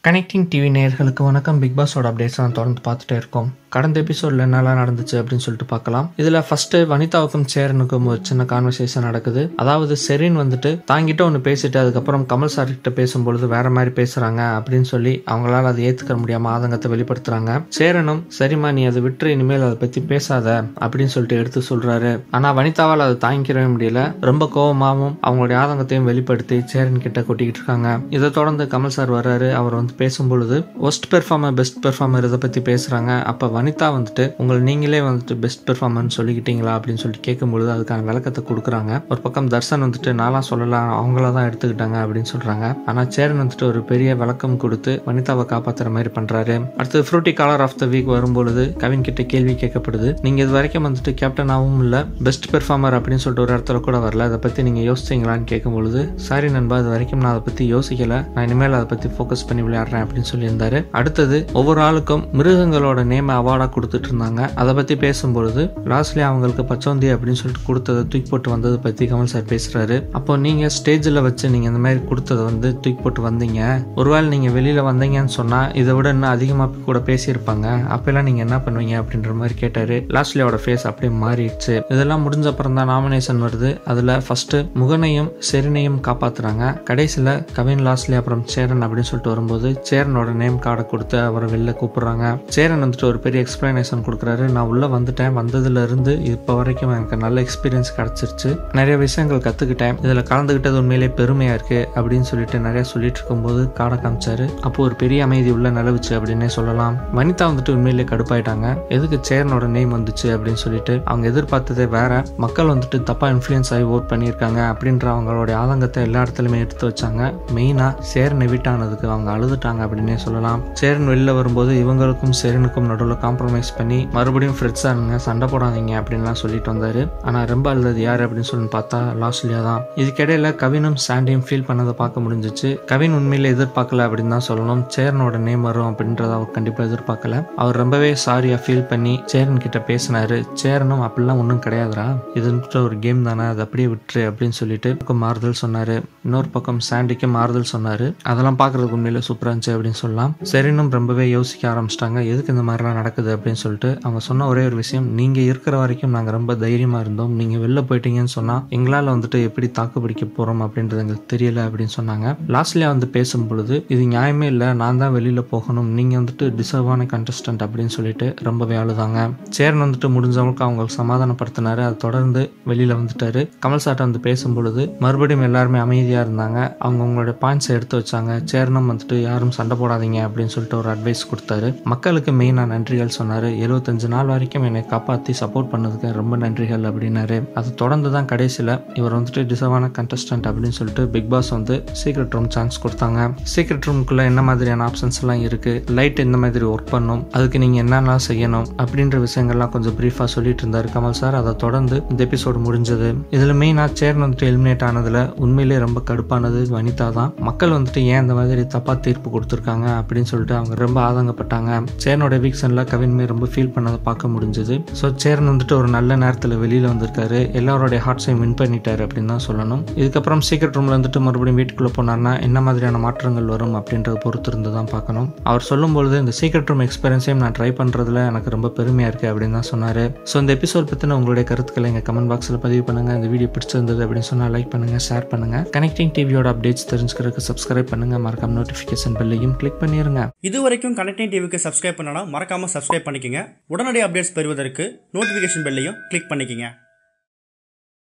connecting TV நேயர்களுக்கு வணக்கம் big பாஸோட updates நான் தொடர்ந்து பார்த்துட்டே இருக்கோம் கடந்த எபிசோட்ல என்னெல்லாம் நடந்துச்சு அப்படின்னு சொல்லிட்டு பார்க்கலாம் இதுல ஃபர்ஸ்ட் வனிதாவுக்கும் சேரனுக்கும் ஒரு சின்ன கான்வர்சேஷன் நடக்குது அதாவது செரின் வந்துட்டு தாங்கிட்ட ஒன்று பேசிட்டு அதுக்கப்புறம் கமல் சார் கிட்ட பேசும்பொழுது வேற மாதிரி பேசுறாங்க அப்படின்னு சொல்லி அவங்களால அதை ஏத்துக்க முடியாம ஆதங்கத்தை வெளிப்படுத்துறாங்க சேரனும் சரிம்மா நீ அதை விட்டு இனிமேல் அதை பத்தி பேசாத அப்படின்னு சொல்லிட்டு எடுத்து சொல்றாரு ஆனா வனிதாவால் அதை தாங்கிக்கவே முடியல ரொம்ப கோவமாவும் அவங்களுடைய ஆதங்கத்தையும் வெளிப்படுத்தி சேரன் கிட்ட கொட்டிக்கிட்டு இருக்காங்க இதை தொடர்ந்து கமல் சார் வர்றாரு அவர் வந்து பேசும்பொழுது ஒஸ்ட் பெர்ஃபார்மர் பெஸ்ட் பெர்ஃபார்மர் இதை பத்தி பேசுறாங்க அப்ப வனிதா வந்துட்டு உங்களை நீங்களே வந்துட்டு பெஸ்ட் பெர்ஃபார்மர்னு சொல்லிக்கிட்டீங்களா அப்படின்னு சொல்லிட்டு கேட்கும்பொழுது அதுக்கான விளக்கத்தை கொடுக்குறாங்க ஒரு பக்கம் தர்ஷன் வந்துட்டு நான்லாம் சொல்லலாம் அவங்கள தான் எடுத்துக்கிட்டாங்க அப்படின்னு சொல்றாங்க ஆனா சேரன் வந்துட்டு ஒரு பெரிய விளக்கம் கொடுத்து வனிதாவை காப்பாத்துற மாதிரி பண்றாரு அடுத்து Frooti caller of the week வரும்பொழுது கவின் கிட்ட கேள்வி கேட்கப்படுது நீங்க இது வரைக்கும் வந்துட்டு கேப்டனாகவும் இல்ல பெஸ்ட் பெர்ஃபார்மர் அப்படின்னு சொல்லிட்டு ஒரு இடத்துல கூட வரல அதை பத்தி நீங்க யோசிச்சீங்களான்னு கேட்கும்பொழுது சாரி நண்பா இது வரைக்கும் நான் அதை பத்தி யோசிக்கல நான் இனிமேல் அதை பத்தி ஃபோக்கஸ் பண்ணி விளையாடுறேன் அப்படின்னு சொல்லியிருந்தாரு அடுத்தது ஒவ்வொரு ஆளுக்கும் மிருகங்களோட நேம அவார்டா கொடுத்துட்டு இருந்தாங்க அதை பத்தி பேசும்பொழுது லாஸ்ட்லி அவங்களுக்கு பச்சோந்தி அப்படின்னு சொல்லிட்டு கொடுத்ததை தூக்கி போட்டு வந்ததை பத்தி கமல் சார் பேசுறாரு அப்போ நீங்க ஸ்டேஜ்ல வச்சு நீங்க இந்த மாதிரி கொடுத்ததை வந்து தூக்கி போட்டு வந்தீங்க ஒருவேளை நீங்க வெளியில வந்தீங்கன்னு சொன்னா இதை விட இன்னும் அதிகமா கூட பேசியிருப்பாங்க அப்பெல்லாம் நீங்க என்ன பண்ணுவீங்க அப்படின்ற மாதிரி கேட்டாரு லாஸ்ட்லியோட ஃபேஸ் அப்படியே மாறிடுச்சு இதெல்லாம் முடிஞ்ச அப்புறம் தான் நாமினேஷன் வருது அதுல ஃபர்ஸ்ட் முகனையும் செரினையும் காப்பாத்துறாங்க கடைசியில கவின் லாஸ்ட்லி அப்புறம் சேரன் அப்படின்னு சொல்லிட்டு வரும்போது சேரனோட நேம் கார்டை கொடுத்து அவரை வெளில கூப்பிடுறாங்க சேரன் வந்துட்டு ஒரு பெரிய எக்ஸ்பிளனேஷன் கொடுக்குறாரு நான் உள்ள வந்துட்டேன் வந்ததுல இருந்து இப்போ வரைக்கும் எனக்கு நல்ல எக்ஸ்பீரியன்ஸ் கிடைச்சிருச்சு நிறைய விஷயங்கள் கத்துக்கிட்டேன் இதுல கலந்துகிட்டது உண்மையிலே பெருமையா இருக்கு அப்படின்னு சொல்லிட்டு நிறைய சொல்லிட்டு இருக்கும்போது காடை காமிச்சாரு அப்போ ஒரு பெரிய அமைதி உள்ள நிலவுச்சு அப்படின்னே சொல்லலாம் வனிதா வந்துட்டு உண்மையிலே கடுப்பாயிட்டாங்க எதுக்கு சேரனோட நேம் வந்துச்சு அப்படின்னு சொல்லிட்டு அவங்க எதிர்பார்த்ததே வேற மக்கள் வந்துட்டு தப்பா இன்ஃப்ளூயன்ஸ் ஆகி ஓட் பண்ணியிருக்காங்க அப்படின்ற அவங்களுடைய ஆதங்கத்தை எல்லா இடத்துலையுமே எடுத்து வச்சாங்க மெயினா சேரன் எவிட் ஆனதுக்கு அவங்க அழுதுட்டாங்க அப்படின்னே சொல்லலாம் சேரன் வெளில வரும்போது இவங்களுக்கும் சேரனுக்கும் நடுவில் காம்ப்ரமைஸ் பண்ணி மறுபடியும் ஃப்ரெண்ட்ஸாக இருங்க சண்டை போடாதீங்க அப்படின்லாம் சொல்லிட்டு வந்தாரு ஆனால் ரொம்ப அழுது யார் அப்படின்னு சொல்லி பார்த்தா லாஸ்ட்லியா தான் இதுக்கிடையில கவினும் சாண்டியும் ஃபீல் பண்ணதை பார்க்க முடிஞ்சிச்சு கவின் உண்மையில எதிர்பார்க்கல அப்படின்னு தான் சொல்லணும் சேரனோட நேம் வரும் அப்படின்றத அவர் கண்டிப்பாக எதிர்பார்க்கல அவர் ரொம்பவே சாரியா ஃபீல் பண்ணி சேரன் கிட்ட பேசினாரு சேரனும் அப்படிலாம் ஒன்றும் கிடையாதுரா இது வந்துட்டு ஒரு கேம் தானே அதை அப்படியே விட்டுரு அப்படின்னு சொல்லிட்டு பக்கம் மாறுதல் சொன்னாரு இன்னொரு பக்கம் சாண்டிக்கு மாறுதல் சொன்னாரு அதெல்லாம் பார்க்கறதுக்கு உண்மையில சூப்பரா இருந்துச்சு அப்படின்னு சொல்லலாம் சரினும் ரொம்பவே யோசிக்க ஆரம்பிச்சிட்டாங்க எதுக்கு இந்த மாதிரிலாம் நடக்குது அப்படின்னு சொல்லிட்டு அவங்க சொன்ன ஒரே ஒரு விஷயம் நீங்க இருக்கிற வரைக்கும் நாங்க ரொம்ப தைரியமா இருந்தோம் நீங்க வெளில போயிட்டீங்கன்னு சொன்னா எங்களால வந்துட்டு எப்படி தாக்கு பிடிக்க போறோம் அப்படின்றது எங்களுக்கு தெரியல அப்படின்னு சொன்னாங்க லாஸ்ட்லயே வந்து பேசும் பொழுது இது நியாயமே இல்லை நான் தான் வெளியில போகணும் நீங்க வந்துட்டு டிசர்வான கண்டஸ்டன்ட் அப்படின்னு சொல்லிட்டு ரொம்பவே அழுதாங்க சேரன் வந்துட்டு முடிஞ்சவங்களுக்கு அவங்களுக்கு சமாதானப்படுத்தினாரு அதை தொடர்ந்து வெளியில வந்துட்டாரு கமல் சார்ட்ட வந்து பேசும் பொழுது மறுபடியும் எல்லாருமே அமைதியா இருந்தாங்க அவங்க அவங்களுடைய பாயிண்ட்ஸை எடுத்து வச்சாங்க சேரனும் வந்துட்டு யாரும் சண்டை போடாதீங்க அப்படின்னு சொல்லிட்டு ஒரு அட்வைஸ் கொடுத்தாரு மக்களுக்கு மெயினா நன்றிகள் சொன்னாரு எழுபத்தஞ்சு நாள் வரைக்கும் என்னை காப்பாத்தி சப்போர்ட் பண்ணதுக்கு ரொம்ப நன்றிகள் அப்படின்னாரு அது தொடர்ந்து தான் கடைசியில இவர் வந்துட்டு டிசர்வான கண்டஸ்டன்ட் அப்படின்னு சொல்லிட்டு பிக் பாஸ் வந்து சீக்ரெட் ரூம் சான்ஸ் கொடுத்தாங்க சீக்ரெட் ரூமுக்குள்ள என்ன மாதிரியான ஆப்ஷன்ஸ் எல்லாம் இருக்கு லைட் எந்த மாதிரி ஒர்க் பண்ணும் அதுக்கு நீங்க என்னெல்லாம் செய்யணும் அப்படின்ற விஷயங்கள்லாம் கொஞ்சம் பிரீஃபா சொல்லிட்டு இருந்தாரு கமல் சார் அதை தொடர்ந்து இந்த எபிசோடு முடிஞ்சது இதுல மெயினா சேர் வந்துட்டு எலிமினேட் ஆனதுல உண்மையிலேயே ரொம்ப கடுப்பானது வனிதா தான் மக்கள் வந்துட்டு ஏன் இந்த மாதிரி தப்பா தீர்ப்பு கொடுத்துருக்காங்க அப்படின்னு சொல்லிட்டு அவங்க ரொம்ப ஆதங்கப்பட்டாங்க சேரனோட வீக்ஸன்ல கவின்மே ரொம்ப ஃபீல் பண்ணதை பார்க்க முடிஞ்சது ஸோ சேரன் வந்துட்டு ஒரு நல்ல நேரத்தில் வெளியில வந்திருக்காரு எல்லாரோடைய ஹார்ட்ஸையும் வின் பண்ணிட்டாரு அப்படின்னு தான் சொல்லணும் இதுக்கப்புறம் சீக்கிரட் ரூம்ல வந்துட்டு மறுபடியும் வீட்டுக்குள்ள போனார்னா என்ன மாதிரியான மாற்றங்கள் வரும் அப்படின்றத பொறுத்து இருந்து தான் பார்க்கணும் அவர் சொல்லும்பொழுது இந்த சீக்கிரட் ரூம் எக்ஸ்பீரியன்ஸையும் நான் ட்ரை பண்றதுல எனக்கு ரொம்ப பெருமையா இருக்கு அப்படின்னு தான் சொன்னாரு ஸோ இந்த எபிசோட் பத்தின உங்களுடைய கருத்துக்களை எங்க கமெண்ட் பாக்ஸ்ல பதிவு பண்ணுங்க இந்த வீடியோ பிடிச்சிருந்தது அப்படின்னு சொன்னா லைக் பண்ணுங்க ஷேர் பண்ணுங்க கனெக்டிங் டிவியோட அப்டேட்ஸ் தெரிஞ்சுக்கிறதுக்கு சப்ஸ்கிரைப் பண்ணுங்க மறக்காம நோட்டிஃபிகேஷன் பெல்லையும் கிளிக் பண்ணிருங்க இது வரைக்கும் கனெக்டிங் டிவிக்கு சப்ஸ்கிரைப் பண்ணனா மறக்காம சப்ஸ்கிரைப் பண்ணிக்கங்க உடனடி அப்டேட்ஸ் பெறுவதற்கு நோட்டிஃபிகேஷன் பெல்லையும் கிளிக் பண்ணிக்கங்க